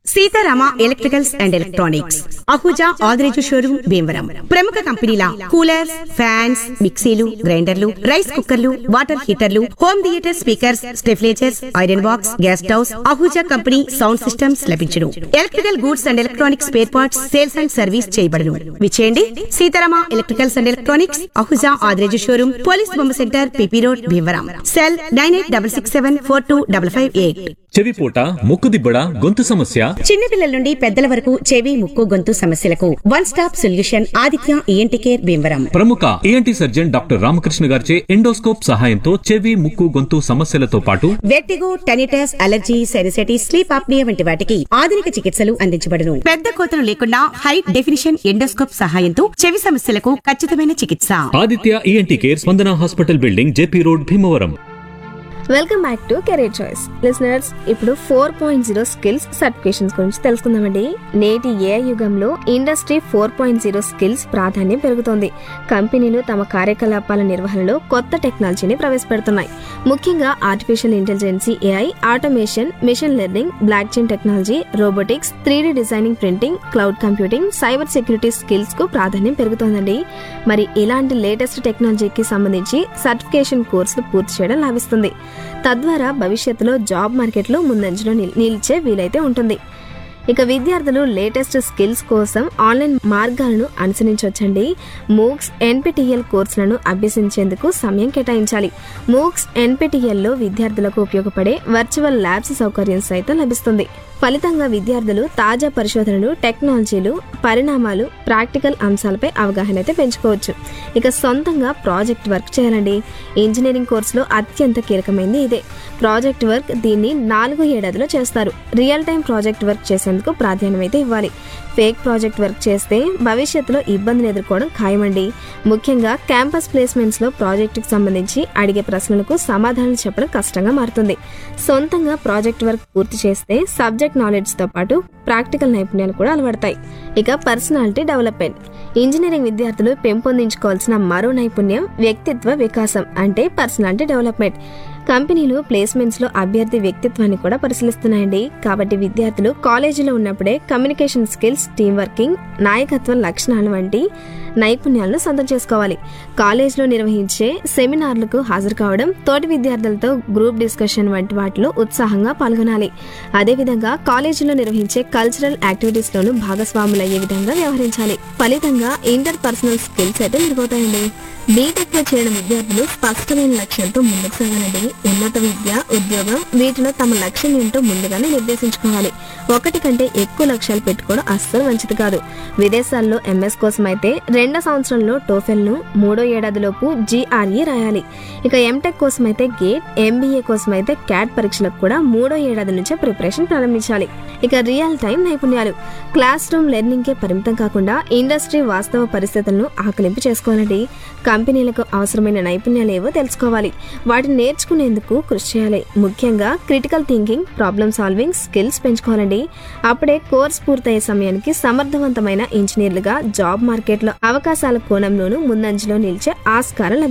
Sitarama electricals and electronics Ahuja Adireju showroom Bhimavaram ప్రముఖ కంపెనీల coolers fans మిక్సీలు గ్రైండర్లు రైస్ కుక్కర్లు వాటర్ హీటర్లు home theatre speakers stabilizers iron box gas stoves Ahuja company sound systems లభించును electrical goods and electronics spare parts sales and service చేయబడును విచేయండి Seetharama electricals and electronics Ahuja Adireju showroom police బొమ్మ centre PP road Bhimavaram cell nine eight double six seven four two double five eight చెవిపోట ముక్కుదిబ్బడ గొంతు సమస్య చిన్నపిల్లల నుండి పెద్దల వరకు చెవి ముక్కు గొంతు సమస్యలకు one stop solution Aditya ENT care Bhimavaram ప్రముఖ ఏఎన్టీ సర్జన్ డాక్టర్ రామకృష్ణ గారిచే ఎండోస్కోప్ సహాయంతో చెవి ముక్కు గొంతు సమస్యలతో పాటు vertigo tinnitus allergy sinusitis sleep apnea వంటి వాటికి ఆధునిక చికిత్సలు అందించబడును పెద్ద కోతలు లేకుండా హై డెఫినిషన్ ఎండోస్కోప్ సహాయంతో చెవి సమస్యలకు ఖచ్చితమైన చికిత్స Aditya ENT care Spandana hospital building JP road Bhimavaram welcome back to career choice listeners ఇప్పుడు four point zero skills certifications గురించి తెలుసుకుందామండి నేటి ఏ యుగంలో industry four point zero skills ప్రాధాన్యం పెరుగుతోంది కంపెనీలు తమ కార్యకలాపాల నిర్వహణలో కొత్త టెక్నాలజీని ప్రవేశపెడుతున్నాయి ముఖ్యంగా artificial intelligence AI automation machine learning blockchain technology robotics three designing printing cloud computing cyber security skills కు ప్రాధాన్యం పెరుగుతోందండి మరి ఇలాంటి లేటెస్ట్ టెక్నాలజీకి సంబంధించి సర్టిఫికేషన్ కోర్సులు పూర్తి చేయడం లాభిస్తుంది తద్వారా భవిష్యత్తులో జాబ్ మార్కెట్లో ముందంజలో నిల్- నిలిచే వీలైతే ఉంటుంది ఇక విద్యార్థులు లేటెస్ట్ స్కిల్స్ కోసం ఆన్లైన్ మార్గాలను అనుసరించవచ్చండి మూక్స్ ఎన్పిటిఎల్ కోర్సులను అభ్యసించేందుకు సమయం కేటాయించాలి మూక్స్ ఎన్పిటిఎల్లో విద్యార్థులకు ఉపయోగపడే వర్చువల్ ల్యాబ్స్ సౌకర్యం సైతం లభిస్తుంది ఫలితంగా విద్యార్థులు తాజా పరిశోధనలు టెక్నాలజీలు పరిణామాలు ప్రాక్టికల్ అంశాలపై అవగాహన అయితే పెంచుకోవచ్చు ఇక సొంతంగా ప్రాజెక్ట్ వర్క్ చేయాలండి ఇంజనీరింగ్ కోర్సులో అత్యంత కీలకమైనది ఇదే ప్రాజెక్ట్ వర్క్ దీన్ని నాలుగు ఏడాదిలో చేస్తారు రియల్ టైం ప్రాజెక్ట్ వర్క్ చేసేందుకు ప్రాధాన్యం అయితే ఇవ్వాలి ఫేక్ ప్రాజెక్ట్ వర్క్ చేస్తే భవిష్యత్తులో ఇబ్బందులు ఎదుర్కోవడం ఖాయమండి ముఖ్యంగా క్యాంపస్ ప్లేస్మెంట్స్ లో ప్రాజెక్టుకి సంబంధించి అడిగే ప్రశ్నలకు సమాధానాలు చెప్పడం కష్టంగా మారుతుంది సొంతంగా ప్రాజెక్ట్ వర్క్ పూర్తి చేస్తే సబ్జెక్ట్ నాలెడ్జ్ తో పాటు ప్రాక్టికల్ నైపుణ్యాలు కూడా అలవడతాయి ఇక పర్సనాలిటీ డెవలప్మెంట్ ఇంజనీరింగ్ విద్యార్థులు పెంపొందించుకోవాల్సిన మరో నైపుణ్యం వ్యక్తిత్వ వికాసం అంటే పర్సనాలిటీ డెవలప్మెంట్ కంపెనీలు ప్లేస్మెంట్స్ లో అభ్యర్థి వ్యక్తిత్వాన్ని కూడా పరిశీలిస్తున్నాయండి కాబట్టి విద్యార్థులు కాలేజీలో ఉన్నప్పుడే కమ్యూనికేషన్ స్కిల్స్ టీం వర్కింగ్ నాయకత్వ లక్షణాలు వంటి నైపుణ్యాలను సొంతం చేసుకోవాలి కాలేజీలో నిర్వహించే సెమినార్లకు హాజరు కావడం తోటి విద్యార్థులతో గ్రూప్ డిస్కషన్ వంటి వాటిలో ఉత్సాహంగా పాల్గొనాలి అదేవిధంగా కాలేజీలో నిర్వహించే కల్చరల్ యాక్టివిటీస్ లోను భాగస్వాములయ్యే విధంగా వ్యవహరించాలి ఫలితంగా ఇంటర్ పర్సనల్ స్కిల్స్ అయితే మెరుగవుతాయండి బీటెక్ లో చేరిన విద్యార్థులు స్పష్టమైన లక్ష్యంతో ముందుకు సాగాలండి ఉన్నత విద్య ఉద్యోగం వీటిలో తమ లక్ష్యం ఏంటో ముందుగానే నిర్దేశించుకోవాలి ఒకటి కంటే ఎక్కువ లక్ష్యాలు పెట్టుకోవడం అస్సలు మంచిది కాదు విదేశాల్లో ఎంఎస్ కోసం అయితే రెండో సంవత్సరంలో టోఫెల్ ను మూడో ఏడాదిలోపు జీఆర్ఈ రాయాలి ఇక ఎంటెక్ కోసం అయితే గేట్ ఎంబీఏ కోసం అయితే క్యాట్ పరీక్షలకు కూడా మూడో ఏడాది నుంచే ప్రిపరేషన్ ప్రారంభించాలి ఇక రియల్ టైం నైపుణ్యాలు క్లాస్ రూమ్ లెర్నింగ్ కే పరిమితం కాకుండా ఇండస్ట్రీ వాస్తవ పరిస్థితులను ఆకలింపు చేసుకోవాలండి కంపెనీలకు అవసరమైన నైపుణ్యాలు ఏవో తెలుసుకోవాలి వాటిని నేర్చుకునేందుకు కృషి చేయాలి ముఖ్యంగా critical thinking problem solving skills పెంచుకోవాలండి అప్పుడే కోర్స్ పూర్తయ్యే సమయానికి సమర్థవంతమైన ఇంజనీర్లుగా జాబ్ మార్కెట్లో అవకాశాల కోణంలోనూ ముందంజలో నిలిచే ఆస్కారం లభిస్తుంది